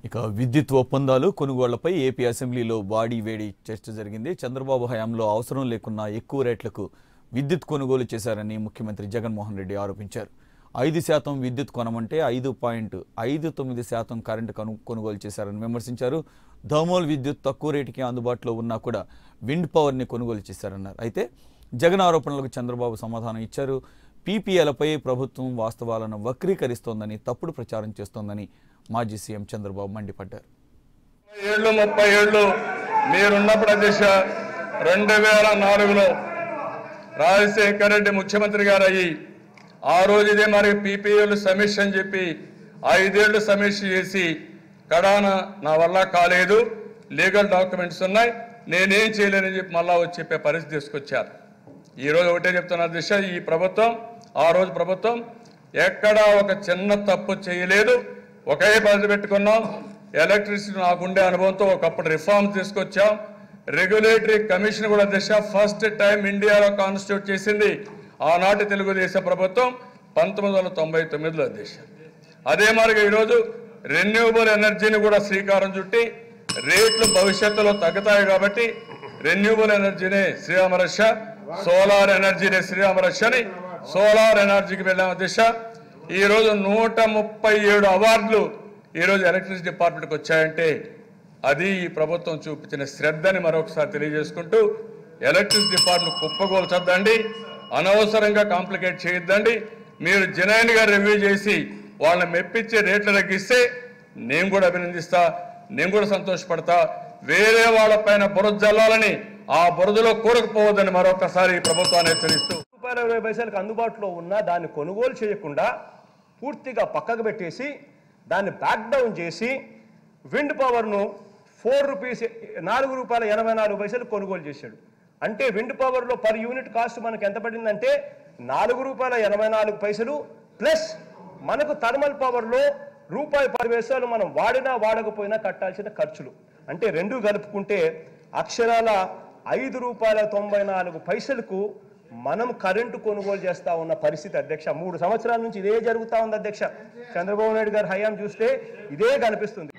ఇక విద్యుత్ ఒప్పందాలు కొనుగోళ్లపై ఏపీ అసెంబ్లీలో వాడి వేడి చర్చ జరిగింది చంద్రబాబు హయాంలో అవసరం లేకున్నా ఎక్కువ రేట్లకు విద్యుత్ కొనుగోలు చేశారని ముఖ్యమంత్రి జగన్మోహన్ రెడ్డి ఆరోపించారు ఐదు శాతం విద్యుత్ కొనమంటే ఐదు పాయింట్ ఐదు తొమ్మిది శాతం కరెంటు కొను కొనుగోలు చేశారని విమర్శించారు థర్మల్ విద్యుత్ తక్కువ రేటుకి అందుబాటులో ఉన్నా కూడా విండ్ పవర్ని కొనుగోలు చేశారన్నారు అయితే జగన్ ఆరోపణలకు చంద్రబాబు సమాధానం ఇచ్చారు పీపీఎలపై ప్రభుత్వం వాస్తవాలను వక్రీకరిస్తోందని తప్పుడు ప్రచారం చేస్తోందని మాజీ సీఎం చంద్రబాబు మండిపడ్డారు ఏళ్ళు ముప్పై ఏళ్ళు మీరున్నప్పుడు అధ్యక్ష రెండు వేల నాలుగులో రాజశేఖర రెడ్డి ముఖ్యమంత్రి గారు అయ్యి ఆ రోజు ఇదే మరి పీపీఎల్ సమీక్ష అని చెప్పి ఐదేళ్లు సమీక్ష చేసి కడాన నా వల్ల కాలేదు లీగల్ డాక్యుమెంట్స్ ఉన్నాయి నేనేం చేయలేనని చెప్పి మళ్ళా వచ్చి చెప్పే పరిస్థితి తీసుకొచ్చారు ఈ రోజు ఒకటే చెప్తున్నా దిశ ఈ ప్రభుత్వం ఆ రోజు ప్రభుత్వం ఎక్కడా ఒక చిన్న తప్పు చేయలేదు ఒకే పద్ధతి పెట్టుకున్నాం ఎలక్ట్రిసిటీ నాకుండే అనుభవంతో ఒకప్పుడు రిఫార్మ్ తీసుకొచ్చాం రెగ్యులేటరీ కమిషన్ కూడా దిశ ఫస్ట్ టైం ఇండియాలో కాన్స్టిట్యూట్ చేసింది ఆనాటి తెలుగుదేశం ప్రభుత్వం పంతొమ్మిది వందల తొంభై తొమ్మిదిలో దిశ అదే మాదిరిగా ఈరోజు రెన్యూవబుల్ ఎనర్జీని కూడా శ్రీకారం చుట్టి రేట్లు భవిష్యత్తులో తగ్గుతాయి కాబట్టి రెన్యూవబుల్ ఎనర్జీని శ్రీరామరక్ష సోలార్ ఎనర్జీని శ్రీరామరక్ష అని సోలార్ ఎనర్జీకి వెళ్ళాము దిశ ఈ రోజు నూట ముప్పై ఏడు అవార్డులు ఈ రోజు ఎలక్ట్రిసిటీ డిపార్ట్మెంట్కి వచ్చాయంటే అది ఈ ప్రభుత్వం చూపించిన శ్రద్ధని మరొకసారి తెలియజేసుకుంటూ ఎలక్ట్రిసిటీ డిపార్ట్మెంట్ కుప్పగోల్చొద్దండి అనవసరంగా కాంప్లికేట్ చేయొద్దండి మీరు జనైన్ గా రివ్యూ చేసి వాళ్ళని మెప్పించే రేట్లు తగ్గిస్తే నేను కూడా అభినందిస్తా నేను కూడా సంతోషపడతా వేరే వాళ్ళపైన బురద జల్లాలని ఆ బురదలో కూరకపోవద్దని మరొకసారి ఈ ప్రభుత్వాన్ని హెచ్చరిస్తూ రూపాయల ఇరవై పైసలకు అందుబాటులో ఉన్న దాన్ని కొనుగోలు చేయకుండా పూర్తిగా పక్కకు పెట్టేసి దాన్ని బ్యాక్ డౌన్ చేసి విండ్ పవర్ను ఫోర్ రూపీస్ నాలుగు రూపాయల ఎనభై నాలుగు పైసలు కొనుగోలు చేశాడు అంటే విండ్ పవర్లో పర్ యూనిట్ కాస్ట్ మనకు ఎంత పడిందంటే నాలుగు రూపాయల ఎనభై నాలుగు పైసలు ప్లస్ మనకు థర్మల్ పవర్లో రూపాయి పది పైసలు మనం వాడినా వాడకపోయినా కట్టాల్సిన ఖర్చులు అంటే రెండు కలుపుకుంటే అక్షరాల ఐదు రూపాయల తొంభై నాలుగు పైసలకు మనం కరెంటు కొనుగోలు చేస్తా ఉన్న పరిస్థితి అధ్యక్ష మూడు సంవత్సరాల నుంచి ఇదే జరుగుతా ఉంది అధ్యక్ష చంద్రబాబు నాయుడు గారి హయాం చూస్తే ఇదే కనిపిస్తుంది